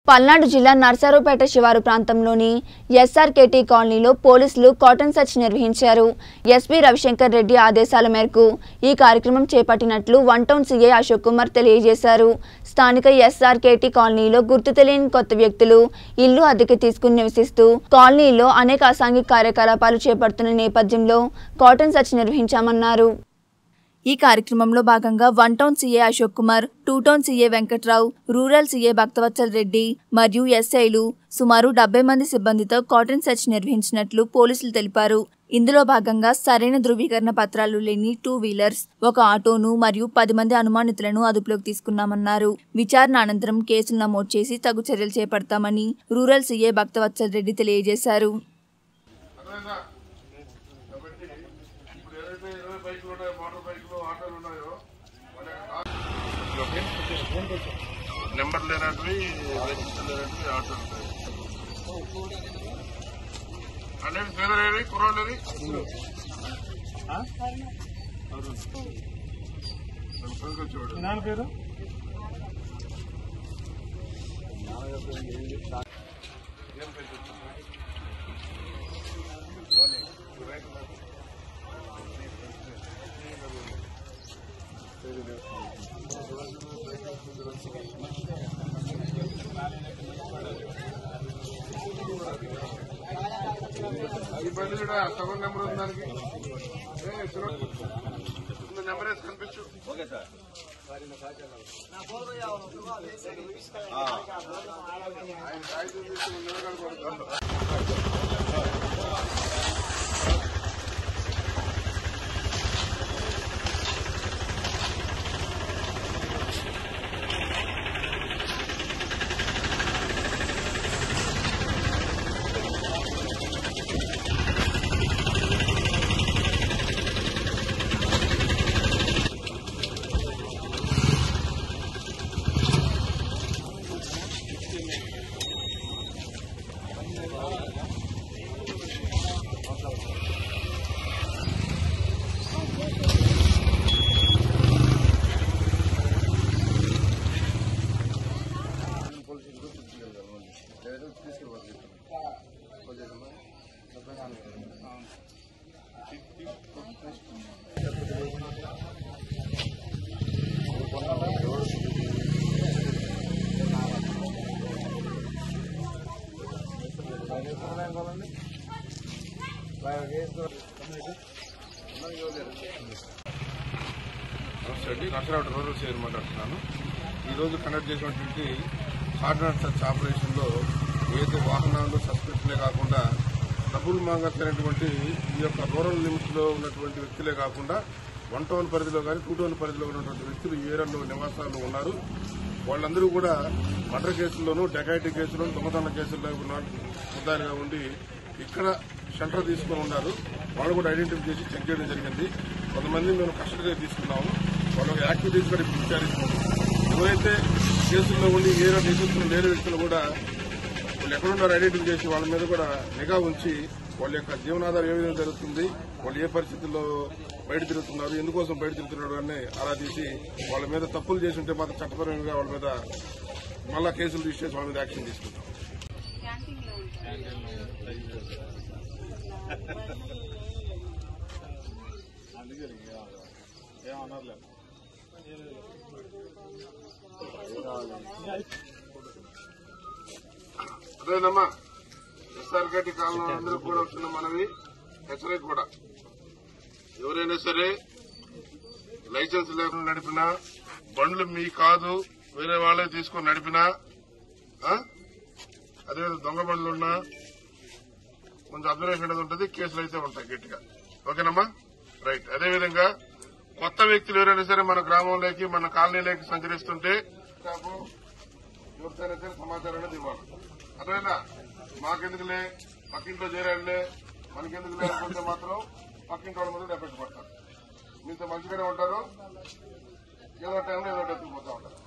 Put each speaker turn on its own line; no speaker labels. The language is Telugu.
పల్నాడు జిల్లా నర్సారావుపేట శివారు ప్రాంతంలోని ఎస్ఆర్కేటీ కాలనీలో పోలీసులు కాటన్ సర్చ్ నిర్వహించారు ఎస్పీ రవిశంకర్ రెడ్డి ఆదేశాల మేరకు ఈ కార్యక్రమం చేపట్టినట్లు one town CI Ashok Kumar తెలియజేశారు స్థానిక ఎస్ఆర్కేటీ కాలనీలో గుర్తు తెలియని కొత్త వ్యక్తులు ఇల్లు అద్దెకి తీసుకుని నివసిస్తూ కాలనీలో అనేక అసాంఘిక కార్యకలాపాలు చేపడుతున్న నేపథ్యంలో కాటన్ సర్చ్ నిర్వహించామన్నారు ఈ కార్యక్రమంలో భాగంగా one town CA Ashok Kumar two town CA Venkatrao rural CA Bhaktavatsal Reddy మరియు ఎస్ఐలు సుమారు డెబ్బై మంది సిబ్బందితో కాటన్ సెర్చ్ నిర్వహించినట్లు పోలీసులు తెలిపారు ఇందులో భాగంగా సరైన ధృవీకరణ పత్రాలు లేని టూ వీలర్స్ ఒక ఆటోను మరియు పది మంది అనుమానితులను అదుపులోకి తీసుకున్నామన్నారు విచారణ అనంతరం కేసులు నమోదు చేసి తగు చర్యలు చేపడతామని రూరల్ సీఏ భక్తవత్సల్ రెడ్డి తెలియజేశారు
అర్థమైందా? కాబట్టి ఇప్పుడు ఏదైతే ఇరవై బైకులు ఉన్నాయో మోటార్ బైకులు ఆటోలు ఉన్నాయో వాళ్ళ నెంబర్ లేనటివి రిజిస్టర్ లేనటివి ఆటోలు ఉంటాయి అనేది పేదలేవి కుర్రోళ్ళేది వచ్చేవాడు
నాన్న పేరు
ఈ బండి కూడా సగం నెంబర్ ఉంది దానికి ఏ, చిన్న చిన్న నెంబర్ వేసి కనిపించు ఆయన కాగితం తీసి ముందుగా కనపడుతుంది. నమస్తే అండి నర్సరావు రూరల్ చైర్ మాట్లాడుతున్నాను ఈరోజు కండక్ట్ చేసినటువంటి హార్డ్నర్ సర్చ్ ఆపరేషన్లో ఏదైతే వాహనాలు సస్పెక్ట్లే కాకుండా డబ్బులు మాగట్లేనటువంటి ఈ యొక్క రూరల్ లిమిట్స్లో ఉన్నటువంటి వ్యక్తులే కాకుండా వన్ టౌన్ పరిధిలో కానీ టూ టౌన్ పరిధిలో ఉన్నటువంటి వ్యక్తులు ఈ ఏరియాలో నివాసాలు ఉన్నారు వాళ్ళందరూ కూడా మర్డర్ కేసుల్లోనూ డెకాయిటీ కేసులోను దొంగతన కేసుల్లో ఉన్న ముద్దాయిలుగా ఉండి ఇక్కడ షెల్టర్ తీసుకుని ఉన్నారు వాళ్ళు కూడా ఐడెంటిఫై చేసి చెక్ చేయడం జరిగింది కొంతమంది మేము కస్టడీగా తీసుకున్నాము వాళ్ళ యాక్టివిటీస్ కూడా ఇప్పుడు విచారిస్తున్నాము ఎవరైతే కేసుల్లో ఉండి ఏరియా నివసిస్తున్న లేని వ్యక్తులు కూడా వాళ్ళు ఎక్కడున్నారో ఐడెంటిఫై చేసి వాళ్ళ మీద కూడా నిఘా ఉంచి వాళ్ళ యొక్క జీవనాధారం ఏ విధంగా జరుగుతుంది వాళ్ళు ఏ పరిస్థితుల్లో బయట తిరుగుతున్నారు ఎందుకోసం బయట తిరుగుతున్నారు అని అలా తీసి వాళ్ళ మీద తప్పులు చేసి ఉంటే మాత్రం చట్టపరంగా వాళ్ళ మీద మళ్ళా కేసులు రిజిస్టర్ చేసి వాళ్ళ మీద యాక్షన్ తీసుకుంటాం
ఏమన్నారులే
అదేనమ్మా ఎస్ఆర్గడ్డి కాలంలో అందరూ కూడా వస్తున్న మనవి హెచ్చరిక కూడా ఎవరైనా సరే లైసెన్స్ లేకుండా నడిపినా బండ్లు మీ కాదు వేరే వాళ్ళే తీసుకొని నడిపినా ఆ? అదేవిధంగా దొంగ బండ్లు ఉన్నా కొంచెం అబ్జర్వేషన్ అనేది ఉంటుంది కేసులు అయితే ఉంటాయి గట్టిగా ఓకేనమ్మా రైట్ అదేవిధంగా కొత్త వ్యక్తులు ఎవరైనా సరే మన గ్రామంలోకి మన కాలనీలోకి సంచరిస్తుంటే కాపు ఎవరికైనా సరే సమాచారం అనేది ఇవ్వాలి అర్థమైనా మాకెందుకులే పక్కింట్లో చేరాడులే మనకెందుకులే అనుకుంటే మాత్రం పక్కింటి వాళ్ళ మీద ఎఫెక్ట్ పడతారు మీతో మంచిగానే ఉంటారు ఏదో టైంలో ఏదో ఎత్తుకుపోతా ఉంటారు